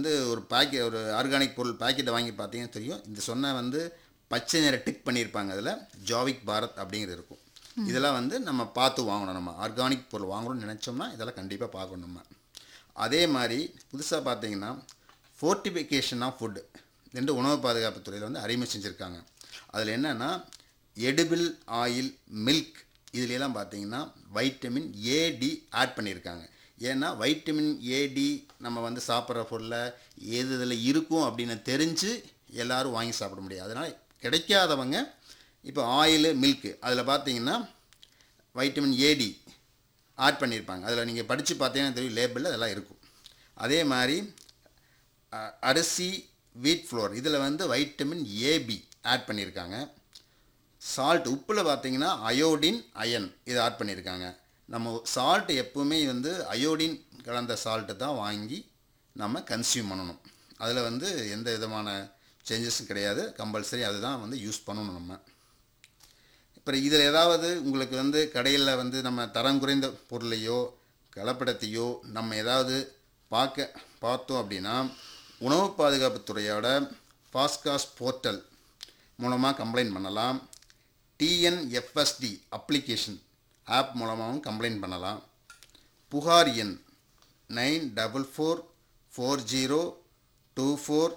வந்து ஒரு பாக்கெட் ஒரு ஆர்கானிக் பொருள் பாக்கெட்டை வாங்கி பார்த்தீங்கன்னா தெரியும் இந்த சொன்ன வந்து பச்சை நிற டிக் பண்ணியிருப்பாங்க அதில் ஜாவிக் பாரத் அப்படிங்கிறது இருக்கும் இதெல்லாம் வந்து நம்ம பார்த்து வாங்கணும் நம்ம ஆர்கானிக் பொருள் வாங்கணும்னு நினச்சோம்னா இதெல்லாம் கண்டிப்பாக பார்க்கணும் நம்ம அதே மாதிரி புதுசாக பார்த்தீங்கன்னா ஃபோர்ட்டிஃபிகேஷன் ஆஃப் ஃபுட் ரெண்டு உணவு பாதுகாப்பு துறையில் வந்து அறிமுகம் செஞ்சுருக்காங்க அதில் என்னென்னா எடிபிள் ஆயில் மில்க் இதுலலாம் பார்த்தீங்கன்னா வைட்டமின் ஏடி ஆட் பண்ணியிருக்காங்க ஏன்னா வைட்டமின் ஏடி நம்ம வந்து சாப்பிட்ற பொருளில் எது இதில் இருக்கும் அப்படின்னு தெரிஞ்சு எல்லாரும் வாங்கி சாப்பிட முடியாது அதனால் கிடைக்காதவங்க இப்போ ஆயிலு மில்க்கு அதில் பார்த்தீங்கன்னா வைட்டமின் ஏடி ஆட் பண்ணியிருப்பாங்க அதில் நீங்கள் படித்து பார்த்தீங்கன்னா தெரியும் லேபிளில் அதெல்லாம் இருக்கும் அதே மாதிரி அ- அரிசி வீட் ஃப்ளோர் இதில் வந்து வைட்டமின் ஏபி ஆட் பண்ணியிருக்காங்க சால்ட் உப்பில் பார்த்தீங்கன்னா அயோடின் அயன் இது ஆட் பண்ணியிருக்காங்க நம்ம சால்ட் எப்பவுமே வந்து அயோடின் கலந்த சால்ட்டு தான் வாங்கி நம்ம கன்சியூம் பண்ணணும் அதில் வந்து எந்த விதமான சேஞ்சஸும் கிடையாது கம்பல்சரி அதுதான் வந்து யூஸ் பண்ணணும் நம்ம இப்போ இதில் ஏதாவது உங்களுக்கு வந்து கடையில் வந்து நம்ம தரம் குறைந்த பொருளையோ கலப்படத்தையோ நம்ம ஏதாவது பார்க்க பார்த்தோம் அப்படின்னா உணவு பாதுகாப்புத் துறையோட ஃபாஸ்காஸ் போர்ட்டல் மூலமாக கம்ப்ளைண்ட் பண்ணலாம் டிஎன்எஃப்எஸ்டி அப்ளிகேஷன் ஆப் மூலமாகவும் கம்ப்ளைண்ட் பண்ணலாம் புகார் எண் nine double four four zero two four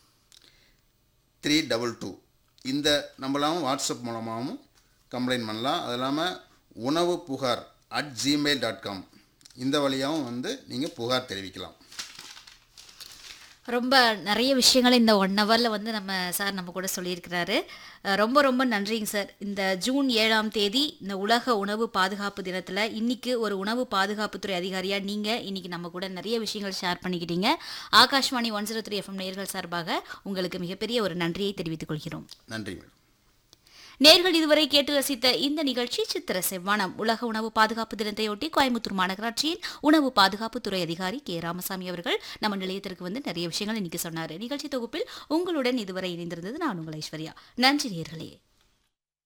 three double two இந்த நம்பளாகவும் வாட்ஸ்அப் மூலமாகவும் கம்ப்ளைண்ட் பண்ணலாம் அது இல்லாமல் உணவு புகார் அட் ஜிமெயில் டாட் காம் இந்த வழியாகவும் வந்து நீங்கள் புகார் தெரிவிக்கலாம் ரொம்ப நிறைய விஷயங்களை இந்த ஒன் ஹவரில் வந்து நம்ம சார் நம்ம கூட சொல்லியிருக்கிறாரு அஹ் ரொம்ப ரொம்ப நன்றிங்க சார் இந்த ஜூன் ஏழாம் தேதி இந்த உலக உணவு பாதுகாப்பு தினத்தில் இன்னைக்கு ஒரு உணவு பாதுகாப்புத்துறை அதிகாரியாக நீங்கள் இன்னைக்கு நம்ம கூட நிறைய விஷயங்கள் ஷேர் பண்ணிக்கிட்டீங்க Akashvani one zero three FM நேர்கள் சார்பாக உங்களுக்கு மிகப்பெரிய ஒரு நன்றியை தெரிவித்துக் கொள்கிறோம் நன்றி மேடம் நேர்கள் இதுவரை கேட்டு ரசித்த இந்த நிகழ்ச்சி சித்திர செவ்வானம் உலக உணவு பாதுகாப்பு தினத்தையொட்டி கோயம்புத்தூர் மாநகராட்சியின் உணவு பாதுகாப்பு துறை அதிகாரி கே ராமசாமி அவர்கள் நம்ம நிலையத்திற்கு வந்து நிறைய விஷயங்கள் இன்னைக்கு சொன்னாரு நிகழ்ச்சி தொகுப்பில் உங்களுடன் இதுவரை இணைந்திருந்தது நான் உங்கள் ஐஸ்வர்யா நன்றி நேர்களே